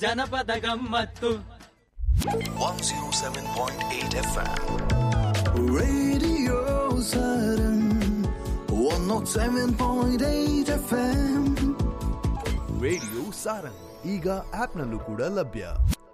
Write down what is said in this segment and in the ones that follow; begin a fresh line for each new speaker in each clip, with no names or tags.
ಜನಪದ ಗಮ್ಮತ್ತು
107.8 FM.
Radio Saturn 107.8 FM
radio Sarang ಈಗ ಆಪ್ನಲ್ಲೂ ಕೂಡ ಲಭ್ಯ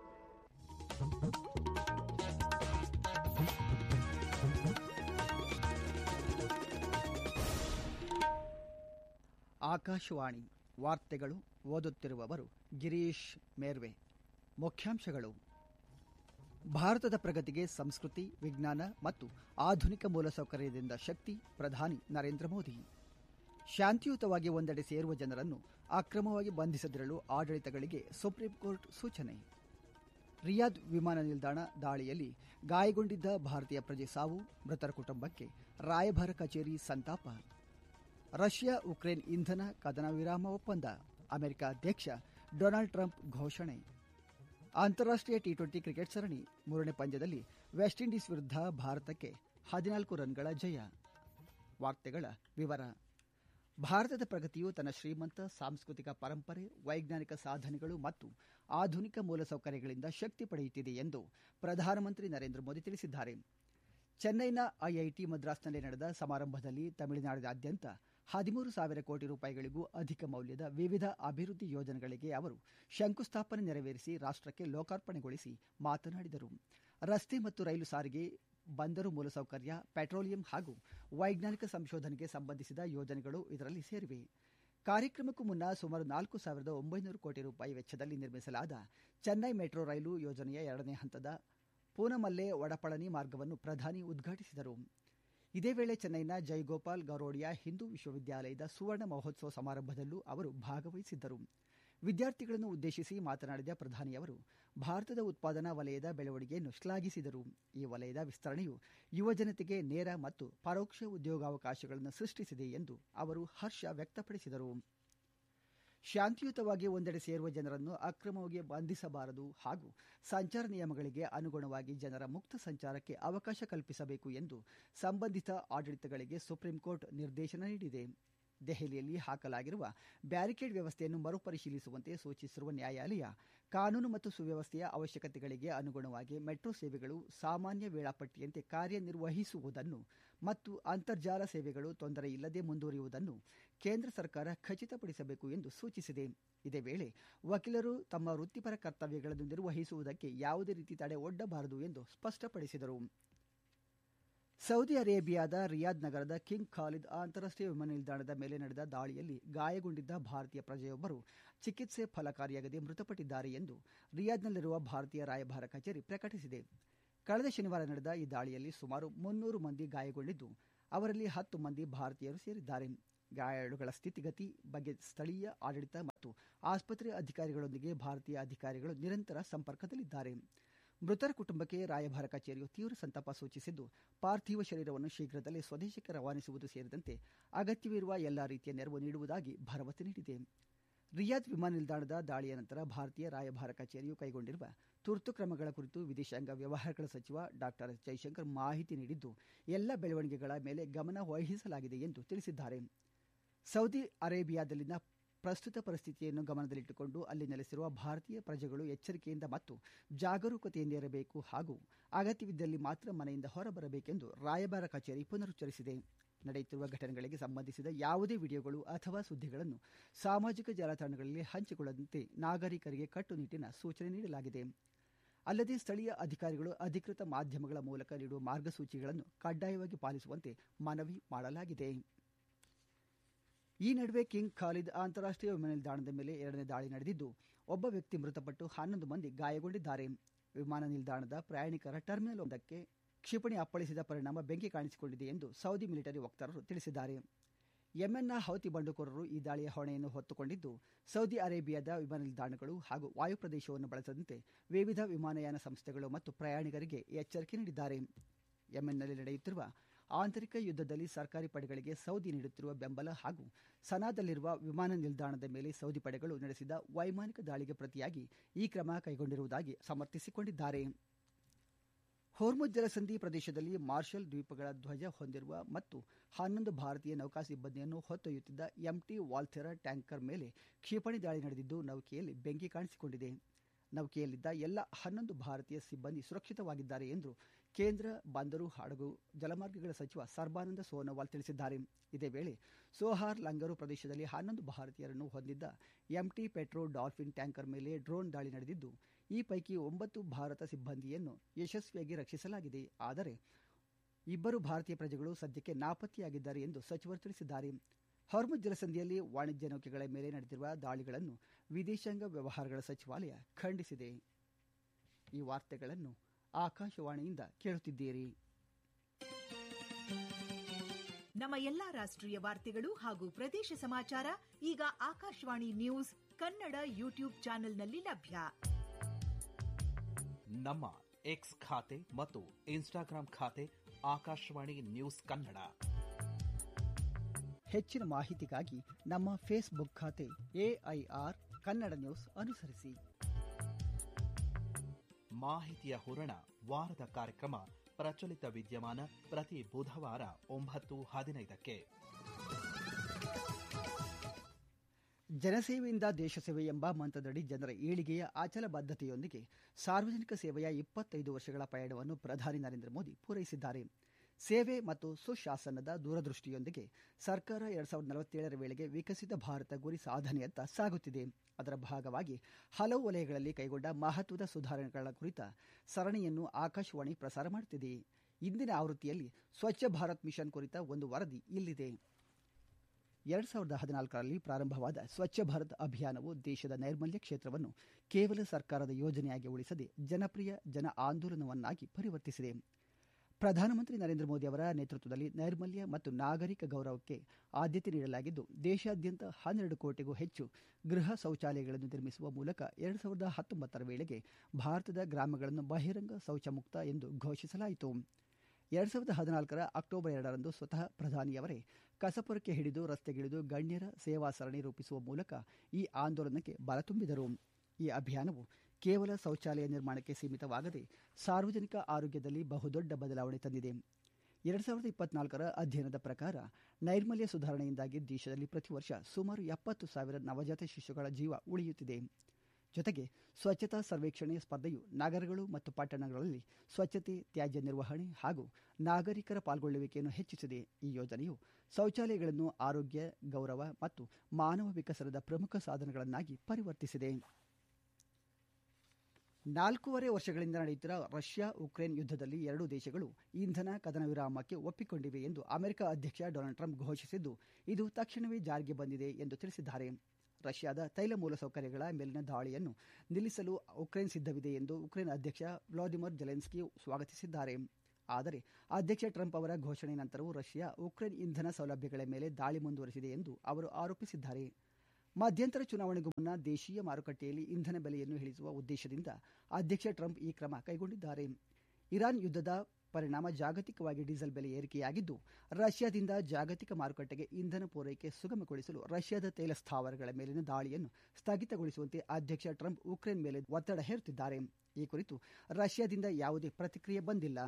ಆಕಾಶವಾಣಿ ವಾರ್ತೆಗಳು ಓದುತ್ತಿರುವವರು ಗಿರೀಶ್ ಮೇರ್ವೆ ಮುಖ್ಯಾಂಶಗಳು ಭಾರತದ ಪ್ರಗತಿಗೆ ಸಂಸ್ಕೃತಿ ವಿಜ್ಞಾನ ಮತ್ತು ಆಧುನಿಕ ಮೂಲಸೌಕರ್ಯದಿಂದ ಶಕ್ತಿ ಪ್ರಧಾನಿ ನರೇಂದ್ರ ಮೋದಿ ಶಾಂತಿಯುತವಾಗಿ ಒಂದೆಡೆ ಸೇರುವ ಜನರನ್ನು ಅಕ್ರಮವಾಗಿ ಬಂಧಿಸದಿರಲು ಆಡಳಿತಗಳಿಗೆ ಸುಪ್ರೀಂ ಕೋರ್ಟ್ ಸೂಚನೆ ರಿಯಾದ್ ವಿಮಾನ ನಿಲ್ದಾಣ ದಾಳಿಯಲ್ಲಿ ಗಾಯಗೊಂಡಿದ್ದ ಭಾರತೀಯ ಪ್ರಜೆ ಸಾವು ಮೃತರ ಕುಟುಂಬಕ್ಕೆ ರಾಯಭಾರ ಕಚೇರಿ ಸಂತಾಪ ರಷ್ಯಾ ಉಕ್ರೇನ್ ಇಂಧನ ಕದನ ವಿರಾಮ ಒಪ್ಪಂದ ಅಮೆರಿಕ ಅಧ್ಯಕ್ಷ ಡೊನಾಲ್ಡ್ ಟ್ರಂಪ್ ಘೋಷಣೆ ಅಂತಾರಾಷ್ಟ್ರೀಯ ಟಿ ಟ್ವೆಂಟಿ ಕ್ರಿಕೆಟ್ ಸರಣಿ ಮೂರನೇ ಪಂದ್ಯದಲ್ಲಿ ವೆಸ್ಟ್ ಇಂಡೀಸ್ ವಿರುದ್ಧ ಭಾರತಕ್ಕೆ ಹದಿನಾಲ್ಕು ರನ್ಗಳ ಜಯ ವಾರ್ತೆಗಳ ವಿವರ ಭಾರತದ ಪ್ರಗತಿಯು ತನ್ನ ಶ್ರೀಮಂತ ಸಾಂಸ್ಕೃತಿಕ ಪರಂಪರೆ ವೈಜ್ಞಾನಿಕ ಸಾಧನೆಗಳು ಮತ್ತು ಆಧುನಿಕ ಮೂಲಸೌಕರ್ಯಗಳಿಂದ ಶಕ್ತಿ ಪಡೆಯುತ್ತಿದೆ ಎಂದು ಪ್ರಧಾನಮಂತ್ರಿ ನರೇಂದ್ರ ಮೋದಿ ತಿಳಿಸಿದ್ದಾರೆ ಚೆನ್ನೈನ ಐಐಟಿ ಮದ್ರಾಸ್ನಲ್ಲಿ ನಡೆದ ಸಮಾರಂಭದಲ್ಲಿ ತಮಿಳುನಾಡಿನಾದ್ಯಂತ ಹದಿಮೂರು ಸಾವಿರ ಕೋಟಿ ರೂಪಾಯಿಗಳಿಗೂ ಅಧಿಕ ಮೌಲ್ಯದ ವಿವಿಧ ಅಭಿವೃದ್ಧಿ ಯೋಜನೆಗಳಿಗೆ ಅವರು ಶಂಕುಸ್ಥಾಪನೆ ನೆರವೇರಿಸಿ ರಾಷ್ಟಕ್ಕೆ ಲೋಕಾರ್ಪಣೆಗೊಳಿಸಿ ಮಾತನಾಡಿದರು ರಸ್ತೆ ಮತ್ತು ರೈಲು ಸಾರಿಗೆ ಬಂದರು ಮೂಲಸೌಕರ್ಯ ಪೆಟ್ರೋಲಿಯಂ ಹಾಗೂ ವೈಜ್ಞಾನಿಕ ಸಂಶೋಧನೆಗೆ ಸಂಬಂಧಿಸಿದ ಯೋಜನೆಗಳು ಇದರಲ್ಲಿ ಸೇರಿವೆ ಕಾರ್ಯಕ್ರಮಕ್ಕೂ ಮುನ್ನ ಸುಮಾರು ನಾಲ್ಕು ಸಾವಿರದ ಒಂಬೈನೂರು ಕೋಟಿ ರೂಪಾಯಿ ವೆಚ್ಚದಲ್ಲಿ ನಿರ್ಮಿಸಲಾದ ಚೆನ್ನೈ ಮೆಟ್ರೋ ರೈಲು ಯೋಜನೆಯ ಎರಡನೇ ಹಂತದ ಪೂನಮಲ್ಲೆ ಒಡಪಳನಿ ಮಾರ್ಗವನ್ನು ಪ್ರಧಾನಿ ಉದ್ಘಾಟಿಸಿದರು ಇದೇ ವೇಳೆ ಚೆನ್ನೈನ ಜೈಗೋಪಾಲ್ ಗೌರೋಡಿಯಾ ಹಿಂದೂ ವಿಶ್ವವಿದ್ಯಾಲಯದ ಸುವರ್ಣ ಮಹೋತ್ಸವ ಸಮಾರಂಭದಲ್ಲೂ ಅವರು ಭಾಗವಹಿಸಿದ್ದರು ವಿದ್ಯಾರ್ಥಿಗಳನ್ನು ಉದ್ದೇಶಿಸಿ ಮಾತನಾಡಿದ ಪ್ರಧಾನಿಯವರು ಭಾರತದ ಉತ್ಪಾದನಾ ವಲಯದ ಬೆಳವಣಿಗೆಯನ್ನು ಶ್ಲಾಘಿಸಿದರು ಈ ವಲಯದ ವಿಸ್ತರಣೆಯು ಯುವಜನತೆಗೆ ನೇರ ಮತ್ತು ಪರೋಕ್ಷ ಉದ್ಯೋಗಾವಕಾಶಗಳನ್ನು ಸೃಷ್ಟಿಸಿದೆ ಎಂದು ಅವರು ಹರ್ಷ ವ್ಯಕ್ತಪಡಿಸಿದರು ಶಾಂತಿಯುತವಾಗಿ ಒಂದೆಡೆ ಸೇರುವ ಜನರನ್ನು ಅಕ್ರಮವಾಗಿ ಬಂಧಿಸಬಾರದು ಹಾಗೂ ಸಂಚಾರ ನಿಯಮಗಳಿಗೆ ಅನುಗುಣವಾಗಿ ಜನರ ಮುಕ್ತ ಸಂಚಾರಕ್ಕೆ ಅವಕಾಶ ಕಲ್ಪಿಸಬೇಕು ಎಂದು ಸಂಬಂಧಿತ ಆಡಳಿತಗಳಿಗೆ ಸುಪ್ರೀಂ ಕೋರ್ಟ್ ನಿರ್ದೇಶನ ನೀಡಿದೆ ದೆಹಲಿಯಲ್ಲಿ ಹಾಕಲಾಗಿರುವ ಬ್ಯಾರಿಕೇಡ್ ವ್ಯವಸ್ಥೆಯನ್ನು ಮರುಪರಿಶೀಲಿಸುವಂತೆ ಸೂಚಿಸಿರುವ ನ್ಯಾಯಾಲಯ ಕಾನೂನು ಮತ್ತು ಸುವ್ಯವಸ್ಥೆಯ ಅವಶ್ಯಕತೆಗಳಿಗೆ ಅನುಗುಣವಾಗಿ ಮೆಟ್ರೋ ಸೇವೆಗಳು ಸಾಮಾನ್ಯ ವೇಳಾಪಟ್ಟಿಯಂತೆ ಕಾರ್ಯನಿರ್ವಹಿಸುವುದನ್ನು ಮತ್ತು ಅಂತರ್ಜಾಲ ಸೇವೆಗಳು ತೊಂದರೆ ಇಲ್ಲದೆ ಮುಂದುವರಿಯುವುದನ್ನು ಕೇಂದ್ರ ಸರ್ಕಾರ ಖಚಿತಪಡಿಸಬೇಕು ಎಂದು ಸೂಚಿಸಿದೆ ಇದೇ ವೇಳೆ ವಕೀಲರು ತಮ್ಮ ವೃತ್ತಿಪರ ಕರ್ತವ್ಯಗಳನ್ನು ನಿರ್ವಹಿಸುವುದಕ್ಕೆ ಯಾವುದೇ ರೀತಿ ತಡೆ ಒಡ್ಡಬಾರದು ಎಂದು ಸ್ಪಷ್ಟಪಡಿಸಿದರು ಸೌದಿ ಅರೇಬಿಯಾದ ರಿಯಾದ್ ನಗರದ ಕಿಂಗ್ ಖಾಲಿದ್ ಅಂತಾರಾಷ್ಟೀಯ ವಿಮಾನ ನಿಲ್ದಾಣದ ಮೇಲೆ ನಡೆದ ದಾಳಿಯಲ್ಲಿ ಗಾಯಗೊಂಡಿದ್ದ ಭಾರತೀಯ ಪ್ರಜೆಯೊಬ್ಬರು ಚಿಕಿತ್ಸೆ ಫಲಕಾರಿಯಾಗದೆ ಮೃತಪಟ್ಟಿದ್ದಾರೆ ಎಂದು ರಿಯಾದ್ನಲ್ಲಿರುವ ಭಾರತೀಯ ರಾಯಭಾರ ಕಚೇರಿ ಪ್ರಕಟಿಸಿದೆ ಕಳೆದ ಶನಿವಾರ ನಡೆದ ಈ ದಾಳಿಯಲ್ಲಿ ಸುಮಾರು ಮುನ್ನೂರು ಮಂದಿ ಗಾಯಗೊಂಡಿದ್ದು ಅವರಲ್ಲಿ ಹತ್ತು ಮಂದಿ ಭಾರತೀಯರು ಸೇರಿದ್ದಾರೆ ಗಾಯಾಳುಗಳ ಸ್ಥಿತಿಗತಿ ಬಗ್ಗೆ ಸ್ಥಳೀಯ ಆಡಳಿತ ಮತ್ತು ಆಸ್ಪತ್ರೆ ಅಧಿಕಾರಿಗಳೊಂದಿಗೆ ಭಾರತೀಯ ಅಧಿಕಾರಿಗಳು ನಿರಂತರ ಸಂಪರ್ಕದಲ್ಲಿದ್ದಾರೆ ಮೃತರ ಕುಟುಂಬಕ್ಕೆ ರಾಯಭಾರ ಕಚೇರಿಯು ತೀವ್ರ ಸಂತಾಪ ಸೂಚಿಸಿದ್ದು ಪಾರ್ಥಿವ ಶರೀರವನ್ನು ಶೀಘ್ರದಲ್ಲೇ ಸ್ವದೇಶಕ್ಕೆ ರವಾನಿಸುವುದು ಸೇರಿದಂತೆ ಅಗತ್ಯವಿರುವ ಎಲ್ಲಾ ರೀತಿಯ ನೆರವು ನೀಡುವುದಾಗಿ ಭರವಸೆ ನೀಡಿದೆ ರಿಯಾದ್ ವಿಮಾನ ನಿಲ್ದಾಣದ ದಾಳಿಯ ನಂತರ ಭಾರತೀಯ ರಾಯಭಾರ ಕಚೇರಿಯು ಕೈಗೊಂಡಿರುವ ತುರ್ತು ಕ್ರಮಗಳ ಕುರಿತು ವಿದೇಶಾಂಗ ವ್ಯವಹಾರಗಳ ಸಚಿವ ಡಾ ಎಸ್ ಜೈಶಂಕರ್ ಮಾಹಿತಿ ನೀಡಿದ್ದು ಎಲ್ಲ ಬೆಳವಣಿಗೆಗಳ ಮೇಲೆ ಗಮನ ವಹಿಸಲಾಗಿದೆ ಎಂದು ತಿಳಿಸಿದ್ದಾರೆ ಸೌದಿ ಅರೇಬಿಯಾದಲ್ಲಿನ ಪ್ರಸ್ತುತ ಪರಿಸ್ಥಿತಿಯನ್ನು ಗಮನದಲ್ಲಿಟ್ಟುಕೊಂಡು ಅಲ್ಲಿ ನೆಲೆಸಿರುವ ಭಾರತೀಯ ಪ್ರಜೆಗಳು ಎಚ್ಚರಿಕೆಯಿಂದ ಮತ್ತು ಜಾಗರೂಕತೆಯಿಂದ ಇರಬೇಕು ಹಾಗೂ ಅಗತ್ಯವಿದ್ದಲ್ಲಿ ಮಾತ್ರ ಮನೆಯಿಂದ ಹೊರಬರಬೇಕೆಂದು ರಾಯಭಾರ ಕಚೇರಿ ಪುನರುಚ್ಚರಿಸಿದೆ ನಡೆಯುತ್ತಿರುವ ಘಟನೆಗಳಿಗೆ ಸಂಬಂಧಿಸಿದ ಯಾವುದೇ ವಿಡಿಯೋಗಳು ಅಥವಾ ಸುದ್ದಿಗಳನ್ನು ಸಾಮಾಜಿಕ ಜಾಲತಾಣಗಳಲ್ಲಿ ಹಂಚಿಕೊಳ್ಳದಂತೆ ನಾಗರಿಕರಿಗೆ ಕಟ್ಟುನಿಟ್ಟಿನ ಸೂಚನೆ ನೀಡಲಾಗಿದೆ ಅಲ್ಲದೆ ಸ್ಥಳೀಯ ಅಧಿಕಾರಿಗಳು ಅಧಿಕೃತ ಮಾಧ್ಯಮಗಳ ಮೂಲಕ ನೀಡುವ ಮಾರ್ಗಸೂಚಿಗಳನ್ನು ಕಡ್ಡಾಯವಾಗಿ ಪಾಲಿಸುವಂತೆ ಮನವಿ ಮಾಡಲಾಗಿದೆ ಈ ನಡುವೆ ಕಿಂಗ್ ಖಾಲಿದ್ ಅಂತಾರಾಷ್ಟೀಯ ವಿಮಾನ ನಿಲ್ದಾಣದ ಮೇಲೆ ಎರಡನೇ ದಾಳಿ ನಡೆದಿದ್ದು ಒಬ್ಬ ವ್ಯಕ್ತಿ ಮೃತಪಟ್ಟು ಹನ್ನೊಂದು ಮಂದಿ ಗಾಯಗೊಂಡಿದ್ದಾರೆ ವಿಮಾನ ನಿಲ್ದಾಣದ ಪ್ರಯಾಣಿಕರ ಟರ್ಮಿನಲ್ ಒಂದಕ್ಕೆ ಕ್ಷಿಪಣಿ ಅಪ್ಪಳಿಸಿದ ಪರಿಣಾಮ ಬೆಂಕಿ ಕಾಣಿಸಿಕೊಂಡಿದೆ ಎಂದು ಸೌದಿ ಮಿಲಿಟರಿ ವಕ್ತಾರರು ತಿಳಿಸಿದ್ದಾರೆ ಯೆಮೆನ್ನ ಹೌತಿ ಬಂಡುಕೋರರು ಈ ದಾಳಿಯ ಹೊಣೆಯನ್ನು ಹೊತ್ತುಕೊಂಡಿದ್ದು ಸೌದಿ ಅರೇಬಿಯಾದ ವಿಮಾನ ನಿಲ್ದಾಣಗಳು ಹಾಗೂ ವಾಯುಪ್ರದೇಶವನ್ನು ಬಳಸದಂತೆ ವಿವಿಧ ವಿಮಾನಯಾನ ಸಂಸ್ಥೆಗಳು ಮತ್ತು ಪ್ರಯಾಣಿಕರಿಗೆ ಎಚ್ಚರಿಕೆ ನೀಡಿದ್ದಾರೆ ಯೆಮೆನ್ನಲ್ಲಿ ನಡೆಯುತ್ತಿರುವ ಆಂತರಿಕ ಯುದ್ಧದಲ್ಲಿ ಸರ್ಕಾರಿ ಪಡೆಗಳಿಗೆ ಸೌದಿ ನೀಡುತ್ತಿರುವ ಬೆಂಬಲ ಹಾಗೂ ಸನಾದಲ್ಲಿರುವ ವಿಮಾನ ನಿಲ್ದಾಣದ ಮೇಲೆ ಸೌದಿ ಪಡೆಗಳು ನಡೆಸಿದ ವೈಮಾನಿಕ ದಾಳಿಗೆ ಪ್ರತಿಯಾಗಿ ಈ ಕ್ರಮ ಕೈಗೊಂಡಿರುವುದಾಗಿ ಸಮರ್ಥಿಸಿಕೊಂಡಿದ್ದಾರೆ ಹೋರ್ಮುಜ್ ಜಲಸಂಧಿ ಪ್ರದೇಶದಲ್ಲಿ ಮಾರ್ಷಲ್ ದ್ವೀಪಗಳ ಧ್ವಜ ಹೊಂದಿರುವ ಮತ್ತು ಹನ್ನೊಂದು ಭಾರತೀಯ ನೌಕಾ ಸಿಬ್ಬಂದಿಯನ್ನು ಹೊತ್ತೊಯ್ಯುತ್ತಿದ್ದ ಎಂಟಿ ವಾಲ್ಥೆರಾ ಟ್ಯಾಂಕರ್ ಮೇಲೆ ಕ್ಷಿಪಣಿ ದಾಳಿ ನಡೆದಿದ್ದು ನೌಕೆಯಲ್ಲಿ ಬೆಂಕಿ ಕಾಣಿಸಿಕೊಂಡಿದೆ ನೌಕೆಯಲ್ಲಿದ್ದ ಎಲ್ಲ ಹನ್ನೊಂದು ಭಾರತೀಯ ಸಿಬ್ಬಂದಿ ಸುರಕ್ಷಿತವಾಗಿದ್ದಾರೆ ಎಂದು ಕೇಂದ್ರ ಬಂದರು ಹಡಗು ಜಲಮಾರ್ಗಗಳ ಸಚಿವ ಸರ್ಬಾನಂದ ಸೋನೋವಾಲ್ ತಿಳಿಸಿದ್ದಾರೆ ಇದೇ ವೇಳೆ ಸೋಹಾರ್ ಲಂಗರು ಪ್ರದೇಶದಲ್ಲಿ ಹನ್ನೊಂದು ಭಾರತೀಯರನ್ನು ಹೊಂದಿದ್ದ ಎಂಟಿ ಪೆಟ್ರೋ ಡಾಲ್ಫಿನ್ ಟ್ಯಾಂಕರ್ ಮೇಲೆ ಡ್ರೋನ್ ದಾಳಿ ನಡೆದಿದ್ದು ಈ ಪೈಕಿ ಒಂಬತ್ತು ಭಾರತ ಸಿಬ್ಬಂದಿಯನ್ನು ಯಶಸ್ವಿಯಾಗಿ ರಕ್ಷಿಸಲಾಗಿದೆ ಆದರೆ ಇಬ್ಬರು ಭಾರತೀಯ ಪ್ರಜೆಗಳು ಸದ್ಯಕ್ಕೆ ನಾಪತ್ತೆಯಾಗಿದ್ದಾರೆ ಎಂದು ಸಚಿವರು ತಿಳಿಸಿದ್ದಾರೆ ಹಾರ್ಮುಜ್ ಜಲಸಂಧಿಯಲ್ಲಿ ವಾಣಿಜ್ಯ ನೌಕೆಗಳ ಮೇಲೆ ನಡೆದಿರುವ ದಾಳಿಗಳನ್ನು ವಿದೇಶಾಂಗ ವ್ಯವಹಾರಗಳ ಸಚಿವಾಲಯ ಖಂಡಿಸಿದೆ ಈ ವಾರ್ತೆಗಳನ್ನು ಆಕಾಶವಾಣಿಯಿಂದ ಕೇಳುತ್ತಿದ್ದೀರಿ
ನಮ್ಮ ಎಲ್ಲಾ ರಾಷ್ಟ್ರೀಯ ವಾರ್ತೆಗಳು ಹಾಗೂ ಪ್ರದೇಶ ಸಮಾಚಾರ ಈಗ ಆಕಾಶವಾಣಿ ನ್ಯೂಸ್ ಕನ್ನಡ ಯೂಟ್ಯೂಬ್ ಚಾನೆಲ್ನಲ್ಲಿ ಲಭ್ಯ
ನಮ್ಮ ಎಕ್ಸ್ ಖಾತೆ ಮತ್ತು ಇನ್ಸ್ಟಾಗ್ರಾಂ ಖಾತೆ ಆಕಾಶವಾಣಿ ನ್ಯೂಸ್ ಕನ್ನಡ
ಹೆಚ್ಚಿನ ಮಾಹಿತಿಗಾಗಿ ನಮ್ಮ ಫೇಸ್ಬುಕ್ ಖಾತೆ ಎಐಆರ್ ಕನ್ನಡ ನ್ಯೂಸ್ ಅನುಸರಿಸಿ
ಮಾಹಿತಿಯ ಹೂರಣ ವಾರದ ಕಾರ್ಯಕ್ರಮ ಪ್ರಚಲಿತ ವಿದ್ಯಮಾನ ಪ್ರತಿ ಬುಧವಾರ ಒಂಬತ್ತು ಹದಿನೈದಕ್ಕೆ
ಜನಸೇವೆಯಿಂದ ದೇಶ ಸೇವೆ ಎಂಬ ಮಂತ್ರದಡಿ ಜನರ ಏಳಿಗೆಯ ಅಚಲ ಬದ್ಧತೆಯೊಂದಿಗೆ ಸಾರ್ವಜನಿಕ ಸೇವೆಯ ಇಪ್ಪತ್ತೈದು ವರ್ಷಗಳ ಪಯಣವನ್ನು ಪ್ರಧಾನಿ ನರೇಂದ್ರ ಮೋದಿ ಪೂರೈಸಿದ್ದಾರೆ ಸೇವೆ ಮತ್ತು ಸುಶಾಸನದ ದೂರದೃಷ್ಟಿಯೊಂದಿಗೆ ಸರ್ಕಾರ ಎರಡ್ ಸಾವಿರದ ನಲವತ್ತೇಳರ ವೇಳೆಗೆ ವಿಕಸಿತ ಭಾರತ ಗುರಿ ಸಾಧನೆಯತ್ತ ಸಾಗುತ್ತಿದೆ ಅದರ ಭಾಗವಾಗಿ ಹಲವು ವಲಯಗಳಲ್ಲಿ ಕೈಗೊಂಡ ಮಹತ್ವದ ಸುಧಾರಣೆಗಳ ಕುರಿತ ಸರಣಿಯನ್ನು ಆಕಾಶವಾಣಿ ಪ್ರಸಾರ ಮಾಡುತ್ತಿದೆ ಇಂದಿನ ಆವೃತ್ತಿಯಲ್ಲಿ ಸ್ವಚ್ಛ ಭಾರತ್ ಮಿಷನ್ ಕುರಿತ ಒಂದು ವರದಿ ಇಲ್ಲಿದೆ ಎರಡ್ ಸಾವಿರದ ಹದಿನಾಲ್ಕರಲ್ಲಿ ಪ್ರಾರಂಭವಾದ ಸ್ವಚ್ಛ ಭಾರತ್ ಅಭಿಯಾನವು ದೇಶದ ನೈರ್ಮಲ್ಯ ಕ್ಷೇತ್ರವನ್ನು ಕೇವಲ ಸರ್ಕಾರದ ಯೋಜನೆಯಾಗಿ ಉಳಿಸದೆ ಜನಪ್ರಿಯ ಜನ ಆಂದೋಲನವನ್ನಾಗಿ ಪರಿವರ್ತಿಸಿದೆ ಪ್ರಧಾನಮಂತ್ರಿ ನರೇಂದ್ರ ಮೋದಿ ಅವರ ನೇತೃತ್ವದಲ್ಲಿ ನೈರ್ಮಲ್ಯ ಮತ್ತು ನಾಗರಿಕ ಗೌರವಕ್ಕೆ ಆದ್ಯತೆ ನೀಡಲಾಗಿದ್ದು ದೇಶಾದ್ಯಂತ ಹನ್ನೆರಡು ಕೋಟಿಗೂ ಹೆಚ್ಚು ಗೃಹ ಶೌಚಾಲಯಗಳನ್ನು ನಿರ್ಮಿಸುವ ಮೂಲಕ ಎರಡ್ ಸಾವಿರದ ಹತ್ತೊಂಬತ್ತರ ವೇಳೆಗೆ ಭಾರತದ ಗ್ರಾಮಗಳನ್ನು ಬಹಿರಂಗ ಶೌಚ ಮುಕ್ತ ಎಂದು ಘೋಷಿಸಲಾಯಿತು ಎರಡ್ ಸಾವಿರದ ಹದಿನಾಲ್ಕರ ಅಕ್ಟೋಬರ್ ಎರಡರಂದು ಸ್ವತಃ ಪ್ರಧಾನಿಯವರೇ ಕಸಪುರಕ್ಕೆ ಹಿಡಿದು ರಸ್ತೆಗಿಳಿದು ಗಣ್ಯರ ಸೇವಾ ಸರಣಿ ರೂಪಿಸುವ ಮೂಲಕ ಈ ಆಂದೋಲನಕ್ಕೆ ಬಲ ತುಂಬಿದರು ಈ ಅಭಿಯಾನವು ಕೇವಲ ಶೌಚಾಲಯ ನಿರ್ಮಾಣಕ್ಕೆ ಸೀಮಿತವಾಗದೆ ಸಾರ್ವಜನಿಕ ಆರೋಗ್ಯದಲ್ಲಿ ಬಹುದೊಡ್ಡ ಬದಲಾವಣೆ ತಂದಿದೆ ಎರಡ್ ಸಾವಿರದ ಇಪ್ಪತ್ನಾಲ್ಕರ ಅಧ್ಯಯನದ ಪ್ರಕಾರ ನೈರ್ಮಲ್ಯ ಸುಧಾರಣೆಯಿಂದಾಗಿ ದೇಶದಲ್ಲಿ ಪ್ರತಿ ವರ್ಷ ಸುಮಾರು ಎಪ್ಪತ್ತು ಸಾವಿರ ನವಜಾತ ಶಿಶುಗಳ ಜೀವ ಉಳಿಯುತ್ತಿದೆ ಜೊತೆಗೆ ಸ್ವಚ್ಛತಾ ಸರ್ವೇಕ್ಷಣೆ ಸ್ಪರ್ಧೆಯು ನಗರಗಳು ಮತ್ತು ಪಟ್ಟಣಗಳಲ್ಲಿ ಸ್ವಚ್ಛತೆ ತ್ಯಾಜ್ಯ ನಿರ್ವಹಣೆ ಹಾಗೂ ನಾಗರಿಕರ ಪಾಲ್ಗೊಳ್ಳುವಿಕೆಯನ್ನು ಹೆಚ್ಚಿಸಿದೆ ಈ ಯೋಜನೆಯು ಶೌಚಾಲಯಗಳನ್ನು ಆರೋಗ್ಯ ಗೌರವ ಮತ್ತು ಮಾನವ ವಿಕಸನದ ಪ್ರಮುಖ ಸಾಧನಗಳನ್ನಾಗಿ ಪರಿವರ್ತಿಸಿದೆ ನಾಲ್ಕೂವರೆ ವರ್ಷಗಳಿಂದ ನಡೆಯುತ್ತಿರುವ ರಷ್ಯಾ ಉಕ್ರೇನ್ ಯುದ್ಧದಲ್ಲಿ ಎರಡೂ ದೇಶಗಳು ಇಂಧನ ಕದನ ವಿರಾಮಕ್ಕೆ ಒಪ್ಪಿಕೊಂಡಿವೆ ಎಂದು ಅಮೆರಿಕ ಅಧ್ಯಕ್ಷ ಡೊನಾಲ್ಡ್ ಟ್ರಂಪ್ ಘೋಷಿಸಿದ್ದು ಇದು ತಕ್ಷಣವೇ ಜಾರಿಗೆ ಬಂದಿದೆ ಎಂದು ತಿಳಿಸಿದ್ದಾರೆ ರಷ್ಯಾದ ತೈಲ ಮೂಲಸೌಕರ್ಯಗಳ ಮೇಲಿನ ದಾಳಿಯನ್ನು ನಿಲ್ಲಿಸಲು ಉಕ್ರೇನ್ ಸಿದ್ಧವಿದೆ ಎಂದು ಉಕ್ರೇನ್ ಅಧ್ಯಕ್ಷ ವ್ಲಾದಿಮಿರ್ ಜೆಲೆನ್ಸ್ಕಿ ಸ್ವಾಗತಿಸಿದ್ದಾರೆ ಆದರೆ ಅಧ್ಯಕ್ಷ ಟ್ರಂಪ್ ಅವರ ಘೋಷಣೆ ನಂತರವೂ ರಷ್ಯಾ ಉಕ್ರೇನ್ ಇಂಧನ ಸೌಲಭ್ಯಗಳ ಮೇಲೆ ದಾಳಿ ಮುಂದುವರೆಸಿದೆ ಎಂದು ಅವರು ಆರೋಪಿಸಿದ್ದಾರೆ ಮಧ್ಯಂತರ ಚುನಾವಣೆಗೂ ಮುನ್ನ ದೇಶೀಯ ಮಾರುಕಟ್ಟೆಯಲ್ಲಿ ಇಂಧನ ಬೆಲೆಯನ್ನು ಇಳಿಸುವ ಉದ್ದೇಶದಿಂದ ಅಧ್ಯಕ್ಷ ಟ್ರಂಪ್ ಈ ಕ್ರಮ ಕೈಗೊಂಡಿದ್ದಾರೆ ಇರಾನ್ ಯುದ್ಧದ ಪರಿಣಾಮ ಜಾಗತಿಕವಾಗಿ ಡೀಸೆಲ್ ಬೆಲೆ ಏರಿಕೆಯಾಗಿದ್ದು ರಷ್ಯಾದಿಂದ ಜಾಗತಿಕ ಮಾರುಕಟ್ಟೆಗೆ ಇಂಧನ ಪೂರೈಕೆ ಸುಗಮಗೊಳಿಸಲು ರಷ್ಯಾದ ತೈಲ ಸ್ಥಾವರಗಳ ಮೇಲಿನ ದಾಳಿಯನ್ನು ಸ್ಥಗಿತಗೊಳಿಸುವಂತೆ ಅಧ್ಯಕ್ಷ ಟ್ರಂಪ್ ಉಕ್ರೇನ್ ಮೇಲೆ ಒತ್ತಡ ಹೇರುತ್ತಿದ್ದಾರೆ ಈ ಕುರಿತು ರಷ್ಯಾದಿಂದ ಯಾವುದೇ ಪ್ರತಿಕ್ರಿಯೆ ಬಂದಿಲ್ಲ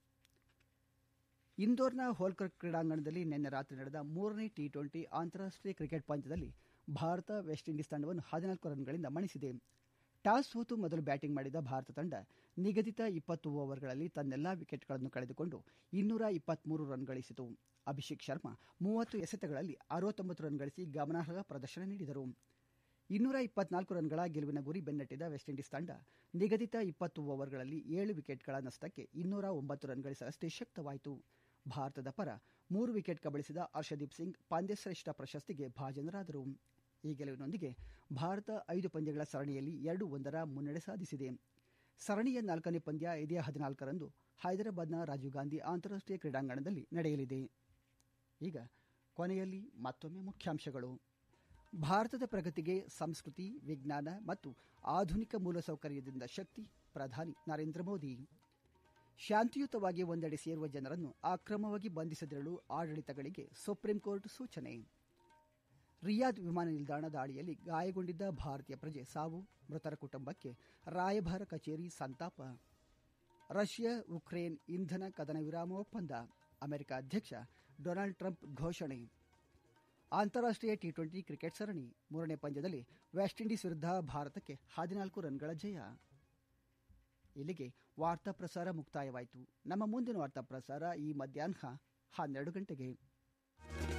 ಇಂದೋರ್ನ ಹೋಲ್ಕರ್ ಕ್ರೀಡಾಂಗಣದಲ್ಲಿ ನಿನ್ನೆ ರಾತ್ರಿ ನಡೆದ ಮೂರನೇ ಟಿ ಟ್ವೆಂಟಿ ಅಂತಾರಾಷ್ಟೀಯ ಕ್ರಿಕೆಟ್ ಪಂದ್ಯದಲ್ಲಿ ಭಾರತ ವೆಸ್ಟ್ ಇಂಡೀಸ್ ತಂಡವನ್ನು ಹದಿನಾಲ್ಕು ರನ್ಗಳಿಂದ ಮಣಿಸಿದೆ ಟಾಸ್ ಸೋತು ಮೊದಲು ಬ್ಯಾಟಿಂಗ್ ಮಾಡಿದ ಭಾರತ ತಂಡ ನಿಗದಿತ ಇಪ್ಪತ್ತು ಓವರ್ಗಳಲ್ಲಿ ತನ್ನೆಲ್ಲಾ ವಿಕೆಟ್ಗಳನ್ನು ಕಳೆದುಕೊಂಡು ಇನ್ನೂರ ಇಪ್ಪತ್ಮೂರು ರನ್ ಗಳಿಸಿತು ಅಭಿಷೇಕ್ ಶರ್ಮಾ ಮೂವತ್ತು ಎಸೆತಗಳಲ್ಲಿ ಅರವತ್ತೊಂಬತ್ತು ರನ್ ಗಳಿಸಿ ಗಮನಾರ್ಹ ಪ್ರದರ್ಶನ ನೀಡಿದರು ಇನ್ನೂರ ಇಪ್ಪತ್ನಾಲ್ಕು ರನ್ಗಳ ಗೆಲುವಿನ ಗುರಿ ಬೆನ್ನಟ್ಟಿದ ವೆಸ್ಟ್ ಇಂಡೀಸ್ ತಂಡ ನಿಗದಿತ ಇಪ್ಪತ್ತು ಓವರ್ಗಳಲ್ಲಿ ಏಳು ವಿಕೆಟ್ಗಳ ನಷ್ಟಕ್ಕೆ ಇನ್ನೂರ ಒಂಬತ್ತು ರನ್ ಗಳಿಸಲಷ್ಟೇ ಶಕ್ತವಾಯಿತು ಭಾರತದ ಪರ ಮೂರು ವಿಕೆಟ್ ಕಬಳಿಸಿದ ಹರ್ಷದೀಪ್ ಸಿಂಗ್ ಪಂದ್ಯಶ್ರೇಷ್ಠ ಪ್ರಶಸ್ತಿಗೆ ಭಾಜನರಾದರು ಈ ಗೆಲುವಿನೊಂದಿಗೆ ಭಾರತ ಐದು ಪಂದ್ಯಗಳ ಸರಣಿಯಲ್ಲಿ ಎರಡು ಒಂದರ ಮುನ್ನಡೆ ಸಾಧಿಸಿದೆ ಸರಣಿಯ ನಾಲ್ಕನೇ ಪಂದ್ಯ ಇದೇ ಹದಿನಾಲ್ಕರಂದು ಹೈದರಾಬಾದ್ನ ರಾಜೀವ್ ಗಾಂಧಿ ಅಂತಾರಾಷ್ಟೀಯ ಕ್ರೀಡಾಂಗಣದಲ್ಲಿ ನಡೆಯಲಿದೆ ಈಗ ಕೊನೆಯಲ್ಲಿ ಮತ್ತೊಮ್ಮೆ ಮುಖ್ಯಾಂಶಗಳು ಭಾರತದ ಪ್ರಗತಿಗೆ ಸಂಸ್ಕೃತಿ ವಿಜ್ಞಾನ ಮತ್ತು ಆಧುನಿಕ ಮೂಲಸೌಕರ್ಯದಿಂದ ಶಕ್ತಿ ಪ್ರಧಾನಿ ನರೇಂದ್ರ ಮೋದಿ ಶಾಂತಿಯುತವಾಗಿ ಒಂದೆಡೆ ಸೇರುವ ಜನರನ್ನು ಅಕ್ರಮವಾಗಿ ಬಂಧಿಸದಿರಲು ಆಡಳಿತಗಳಿಗೆ ಸುಪ್ರೀಂ ಕೋರ್ಟ್ ಸೂಚನೆ ರಿಯಾದ್ ವಿಮಾನ ನಿಲ್ದಾಣ ದಾಳಿಯಲ್ಲಿ ಗಾಯಗೊಂಡಿದ್ದ ಭಾರತೀಯ ಪ್ರಜೆ ಸಾವು ಮೃತರ ಕುಟುಂಬಕ್ಕೆ ರಾಯಭಾರ ಕಚೇರಿ ಸಂತಾಪ ರಷ್ಯಾ ಉಕ್ರೇನ್ ಇಂಧನ ಕದನ ವಿರಾಮ ಒಪ್ಪಂದ ಅಮೆರಿಕ ಅಧ್ಯಕ್ಷ ಡೊನಾಲ್ಡ್ ಟ್ರಂಪ್ ಘೋಷಣೆ ಅಂತಾರಾಷ್ಟ್ರೀಯ ಟಿ ಟ್ವೆಂಟಿ ಕ್ರಿಕೆಟ್ ಸರಣಿ ಮೂರನೇ ಪಂದ್ಯದಲ್ಲಿ ವೆಸ್ಟ್ ಇಂಡೀಸ್ ವಿರುದ್ಧ ಭಾರತಕ್ಕೆ ಹದಿನಾಲ್ಕು ರನ್ಗಳ ಜಯ ಇಲ್ಲಿಗೆ ವಾರ್ತಾ ಪ್ರಸಾರ ಮುಕ್ತಾಯವಾಯಿತು ನಮ್ಮ ಮುಂದಿನ ವಾರ್ತಾ ಪ್ರಸಾರ ಈ ಮಧ್ಯಾಹ್ನ ಹನ್ನೆರಡು ಗಂಟೆಗೆ